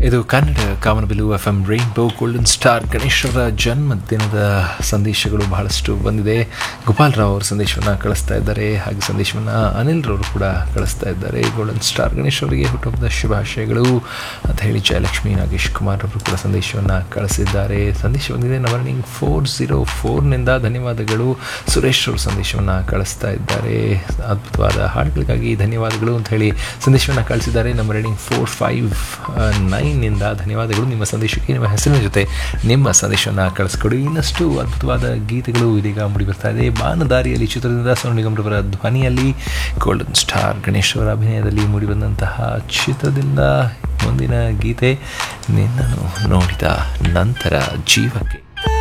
ಇದು ಕನ್ನಡ ಕಾಮನಬಿಲು F M rainbow golden star ಗಣೇಶರ ಜನ್ಮದಿನದ ಸಂದೇಶಗಳು ಬಹಳಷ್ಟು ಬಂದಿದೆ ಗೋಪಾಲ್ ರಾವ್ ಅವರು ಸಂದೇಶವನ್ನು ಕಳಿಸ್ತಾ ಇದ್ದಾರೆ ಹಾಗೆ ಸಂದೇಶವನ್ನು ಅನಿಲ್ ರವರು ಕೂಡ ಕಳಿಸ್ತಾ ಇದ್ದಾರೆ ಗೋಲ್ಡನ್ ಸ್ಟಾರ್ ಗಣೇಶ್ ಅವರಿಗೆ ಹುಟ್ಟುಹಬ್ಬದ ಶುಭಾಶಯಗಳು ಅಂತ ಹೇಳಿ ಜಯಲಕ್ಷ್ಮಿ ನಾಗೇಶ್ ಕುಮಾರ್ ಅವರು ಕೂಡ ಸಂದೇಶವನ್ನು ಕಳಿಸಿದ್ದಾರೆ ಸಂದೇಶ ಬಂದಿದೆ ನವರ್ನಿಂಗ್ ಫೋರ್ ಝೀರೋ ಫೋರ್ನಿಂದ ಧನ್ಯವಾದಗಳು ಸುರೇಶ್ ಅವರು ಸಂದೇಶವನ್ನು ಕಳಿಸ್ತಾ ಇದ್ದಾರೆ ಅದ್ಭುತವಾದ ಹಾಡುಗಳಿಗಾಗಿ ಧನ್ಯವಾದಗಳು ಅಂತ ಹೇಳಿ ಸಂದೇಶವನ್ನು ಕಳಿಸಿದ್ದಾರೆ ನಮ್ಮ ರೇಡಿಂಗ್ ಫೋರ್ ಫೈವ್ ನೈನ್ನಿಂದ ಧನ್ಯವಾದಗಳು ನಿಮ್ಮ ಸಂದೇಶಕ್ಕೆ ನಿಮ್ಮ ಹೆಸರಿನ ಜೊತೆ ನಿಮ್ಮ ಸಂದೇಶವನ್ನು ಕಳಿಸ್ಕೊಡಿ ಇನ್ನಷ್ಟು ಅದ್ಭುತವಾದ ಗೀತೆಗಳು ಇದೀಗ ಮೂಡಿಬರ್ತಾ ಇದೆ ಬಾನದಾರಿಯಲ್ಲಿ ಚಿತ್ರದಿಂದ ಸೋನು ನಿಗಮ್ರವರ ಧ್ವನಿಯಲ್ಲಿ ಗೋಲ್ಡನ್ ಸ್ಟಾರ್ ಗಣೇಶ್ ಅವರ ಅಭಿನಯದಲ್ಲಿ ಮೂಡಿಬಂದಂತಹ ಚಿತ್ರದಿಂದ ಮುಂದಿನ ಗೀತೆ ನಿನ್ನನ್ನು ನೋಡಿದ ನಂತರ ಜೀವಕ್ಕೆ